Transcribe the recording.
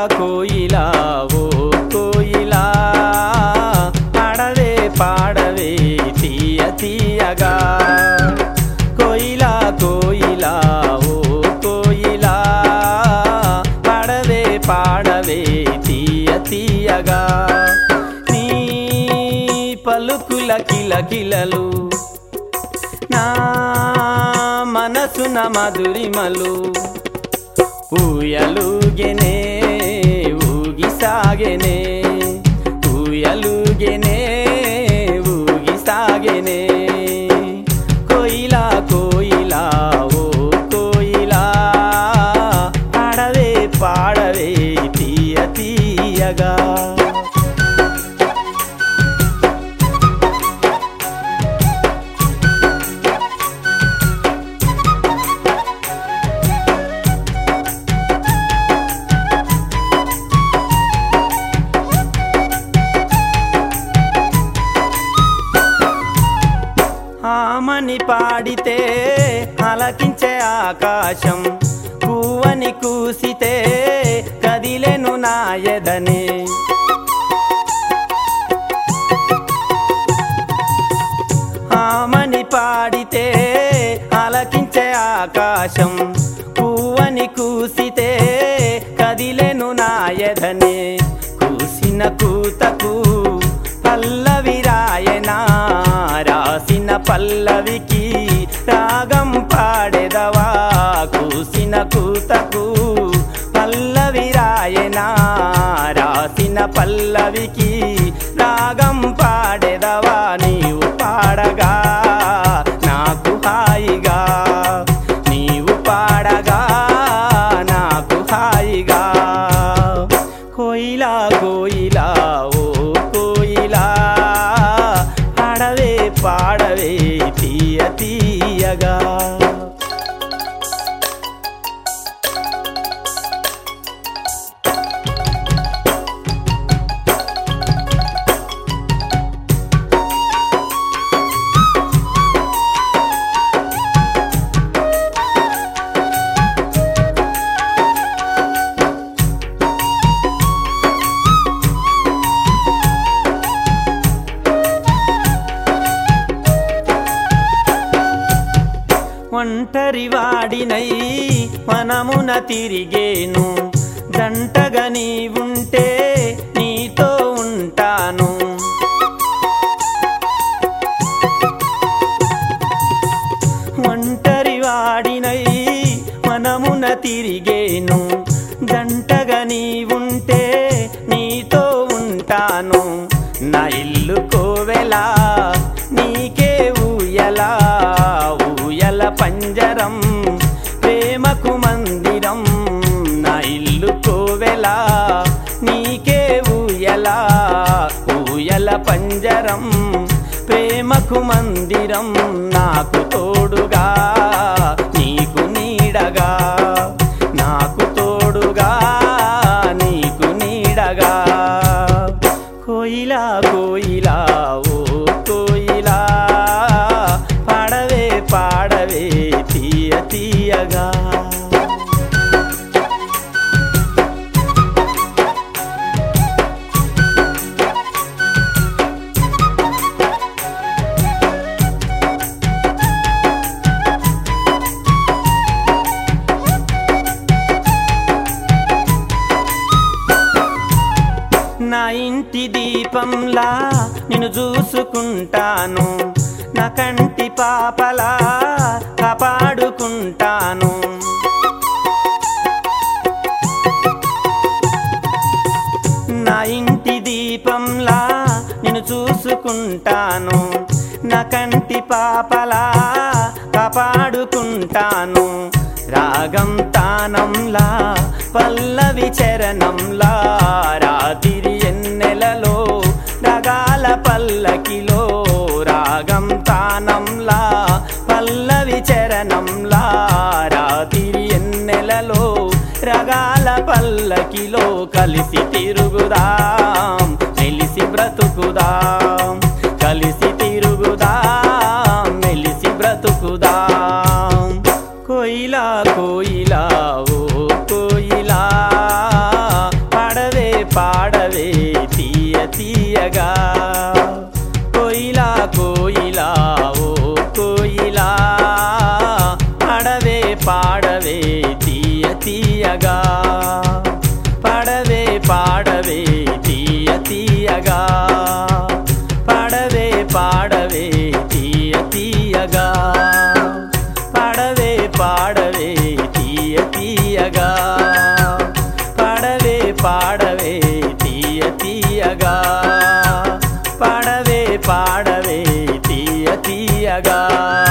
కోయిలా ఓ కోయిలా పాడవే పాడవే తీయ తీయగా కోయిలా కోయిలా ఓ కోయిలా పాడవే పాడవే తీయ తీయగా నీ పలుకుల కిలకిలలు నా మనసున మధురిమలు ఊయలుగెనే ఊగి సాగెనే ఊయలుగెనే ఊగి సాగెనే కోయిలా కోయిలా ఓ కోయిలా పాడవే పాడవే తీయ తీయగా ఆమని పాడితే అలకించే ఆకాశం పువ్వని కూసితే కదిలెను నాయదనే ఆమని పాడితే అలకించే ఆకాశం పువ్వని కూసితే కదిలెను నాయదనే కూసిన కూతకు పల్లవి రాయనా రాసిన పల్లవికి రాగం పాడెదవా కూసిన కూతకు పల్లవి రాయనా రాసిన పల్లవికి రాగం పాడెదవా నీవు పాడగా నాకు హాయిగా నీవు పాడగా నాకు హాయిగా కోయిలా కోయిలా ఓ కోయిలా పాడవే పాడవే తీయ తీయగా ఒంటరి వాడినై మనమున తిరిగేను జంటగా నీ ఉంటే నీతో ఉంటాను ఒంటరి వాడినై మనమున తిరిగేను జంటగా నీ ఉంటే నీతో ఉంటాను నా ఇల్లు కోవెలా నీకే ఊయలా ఊయల పంజరం ప్రేమకు మందిరం నా ఇల్లు కోవెలా నీకే ఊయలా ఊయల పంజరం ప్రేమకు మందిరం నాకు తోడుగా నీకు నీడగా నాకు తోడుగా నీకు నీడగా కోయిలా కోయిలా ఓ కోయిలా పాడవే పాడవే తీయ తీయగా నా ఇంటి దీపంలా నిన్ను చూసుకుంటాను నా కంటి పాపలా కాపాడుకుంటాను నా ఇంటి దీపంలా నిన్ను చూసుకుంటాను నా కంటి పాపలా కాపాడుకుంటాను రాగం తానంలా పల్లవి చరణంలా రాతిరి ఎన్నెలలో రగాల పల్లకిలో రాగం తానంలా పల్లవి చరణంలా రాతిరి ఎన్నెలలో రగాల పల్లకిలో కలిసి తిరుగుదాం మెలిసి బ్రతుకుదాం కలిసి తిరుగుదాం మెలిసి బ్రతుకుదాం కోయిలా కోయిలా ఓ కోయిలా తీయగా పడవే పాడవే తీయ తీయగా పడవే పాడవే తీయ తీయగా పడవే పాడవే తీయ తీయగా పడవే పాడవే తీయ తీయగా పడవే పాడవే తీయ తీయగా